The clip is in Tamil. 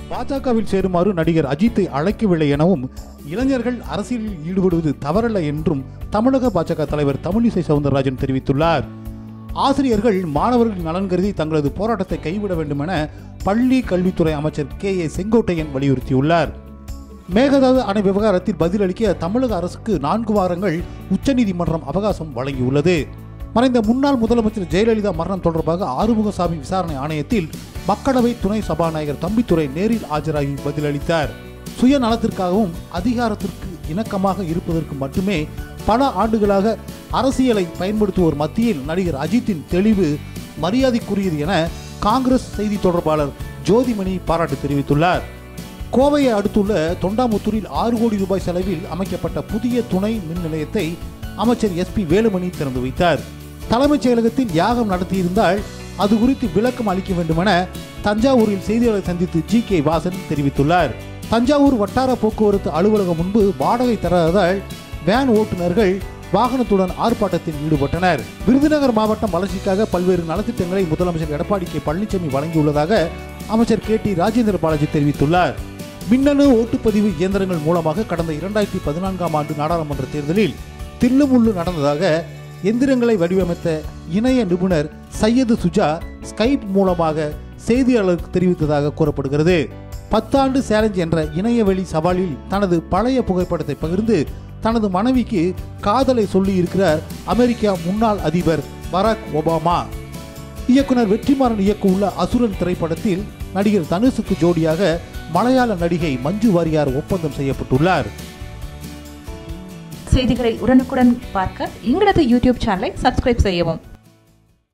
பாஜகவில் சேருமாறு நடிகர் அஜித்தை அழைக்கவில்லை எனவும் இளைஞர்கள் அரசியலில் ஈடுபடுவது தவறல்ல என்றும் தமிழக பாஜக தலைவர் தமிழிசை சவுந்தரராஜன் தெரிவித்துள்ளார் ஆசிரியர்கள் மாணவர்கள் நலன் கருதி தங்களது போராட்டத்தை கைவிட வேண்டும் என பள்ளி கல்வித்துறை அமைச்சர் கே ஏ செங்கோட்டையன் வலியுறுத்தியுள்ளார் மேகதாது அணை விவகாரத்தில் பதிலளிக்க தமிழக அரசுக்கு நான்கு வாரங்கள் உச்சநீதிமன்றம் அவகாசம் வழங்கியுள்ளது மறைந்த முன்னாள் முதலமைச்சர் ஜெயலலிதா மரணம் தொடர்பாக ஆறுமுகசாமி விசாரணை ஆணையத்தில் மக்களவை துணை சபாநாயகர் தம்பித்துரை நேரில் ஆஜராகி பதிலளித்தார் சுயநலத்திற்காகவும் அதிகாரத்திற்கு இணக்கமாக இருப்பதற்கு மட்டுமே பல ஆண்டுகளாக அரசியலை பயன்படுத்துவோர் மத்தியில் நடிகர் அஜித்தின் தெளிவு மரியாதைக்குரியது என காங்கிரஸ் செய்தி தொடர்பாளர் ஜோதிமணி பாராட்டு தெரிவித்துள்ளார் கோவையை அடுத்துள்ள தொண்டாமுத்தூரில் ஆறு கோடி ரூபாய் செலவில் அமைக்கப்பட்ட புதிய துணை மின் நிலையத்தை அமைச்சர் எஸ்பி வேலுமணி திறந்து வைத்தார் தலைமைச் செயலகத்தில் யாகம் நடத்தியிருந்தால் அது குறித்து விளக்கம் அளிக்க வேண்டுமென தஞ்சாவூரில் செய்தியாளரை சந்தித்து ஜி கே வாசன் தெரிவித்துள்ளார் தஞ்சாவூர் வட்டார போக்குவரத்து அலுவலகம் முன்பு வாடகை தராததால் வேன் ஓட்டுநர்கள் வாகனத்துடன் ஆர்ப்பாட்டத்தில் ஈடுபட்டனர் விருதுநகர் மாவட்டம் வளர்ச்சிக்காக பல்வேறு நலத்திட்டங்களை முதலமைச்சர் எடப்பாடி கே பழனிசாமி வழங்கியுள்ளதாக அமைச்சர் கே டி ராஜேந்திர பாலாஜி தெரிவித்துள்ளார் மின்னணு ஓட்டுப்பதிவு இயந்திரங்கள் மூலமாக கடந்த இரண்டாயிரத்தி பதினான்காம் ஆண்டு நாடாளுமன்ற தேர்தலில் தில்லுமுள்ளு நடந்ததாக எந்திரங்களை வடிவமைத்த இணைய நிபுணர் சையது சுஜா ஸ்கைப் மூலமாக செய்தியாளருக்கு தெரிவித்ததாக கூறப்படுகிறது பத்தாண்டு சேலஞ்ச் என்ற இணையவெளி சவாலில் தனது பழைய புகைப்படத்தை பகிர்ந்து தனது மனைவிக்கு காதலை சொல்லியிருக்கிறார் அமெரிக்கா முன்னாள் அதிபர் பராக் ஒபாமா இயக்குனர் வெற்றிமாறன் இயக்க உள்ள அசுரன் திரைப்படத்தில் நடிகர் தனுஷுக்கு ஜோடியாக மலையாள நடிகை மஞ்சு வாரியார் ஒப்பந்தம் செய்யப்பட்டுள்ளார் செய்திகளை உடனுக்குடன் பார்க்க எங்களது யூடியூப் சேனலை சப்ஸ்கிரைப் செய்யவும்